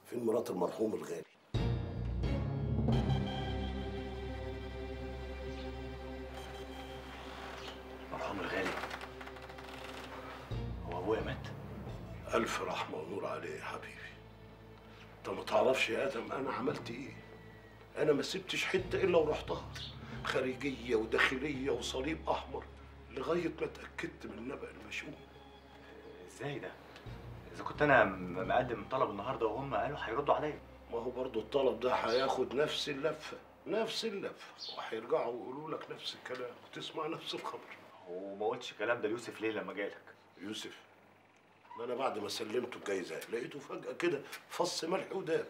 فين مرات المرحوم الغالي مرحوم الغالي هو ابويا مات الف رحمه ونور عليه يا حبيبي انت ما تعرفش يا ادم انا عملت ايه انا ما سبتش حته الا ورحتها خارجيه وداخليه وصليب احمر لغايه ما اتاكدت من النبأ المشؤوم ازاي ده اذا كنت انا م- مقدم طلب النهارده وهم قالوا هيردوا عليا ما هو برضو الطلب ده هياخد نفس اللفه نفس اللفه وهيرجعوا يقولوا لك نفس الكلام وتسمع نفس الخبر وما قلتش الكلام ده ليوسف ليه لما جالك يوسف ما انا بعد ما سلمته الجايزه لقيته فجاه كده فص ملح وداب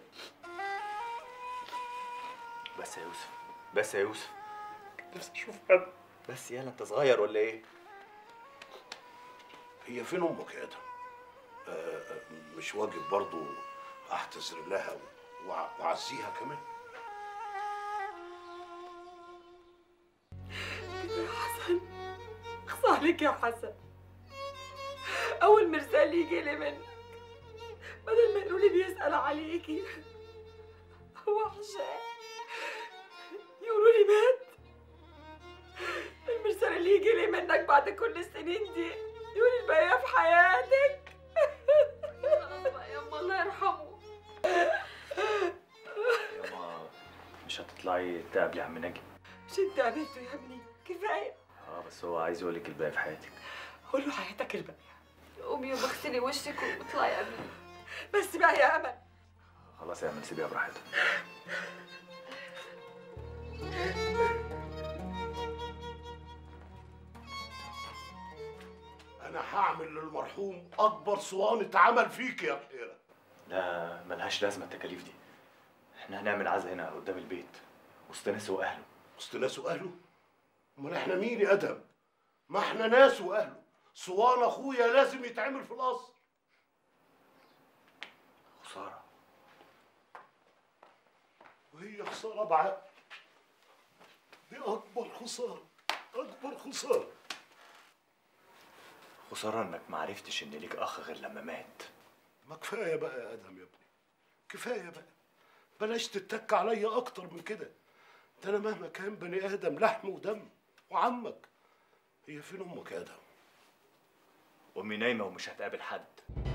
بس يا يوسف بس يا يوسف نفسي اشوف اب بس يالا انت صغير ولا ايه هي فين امك يا ادم آه، آه، مش واجب برضو اعتذر لها وأع- واعزيها كمان كده يا حسن اخصى عليك يا حسن اول مرسال يجي لي منك بدل ما يقولوا لي بيسال عليكي هو عشان يقولوا لي مات المرسال اللي يجي لي منك بعد كل السنين دي يقول الباقيه في حياتك خلاص بقى يما الله يرحمه ياما مش هتطلعي تقابلي عم ناجي مش انت قابلته يا ابني كفايه اه بس هو عايز يقول لك الباقي في حياتك قول له حياتك الباقيه قومي وبغسلي وشك واطلعي قبلي بس بقى يا امل خلاص يا امل سيبيها براحتها انا هعمل للمرحوم اكبر صوانه عمل فيك يا بحيره لا ملهاش لازمه التكاليف دي احنا هنعمل عزا هنا قدام البيت وسط ناس واهله وسط ناس واهله امال احنا مين يا ادم ما احنا ناس واهله صوان اخويا لازم يتعمل في القصر خساره وهي خساره بعقل دي اكبر خساره اكبر خساره خساره انك ما عرفتش ان ليك اخ غير لما مات ما كفايه بقى يا ادم يا ابني كفايه بقى بلاش تتك عليا اكتر من كده ده انا مهما كان بني ادم لحم ودم وعمك هي فين امك يا ادم امي نايمه ومش هتقابل حد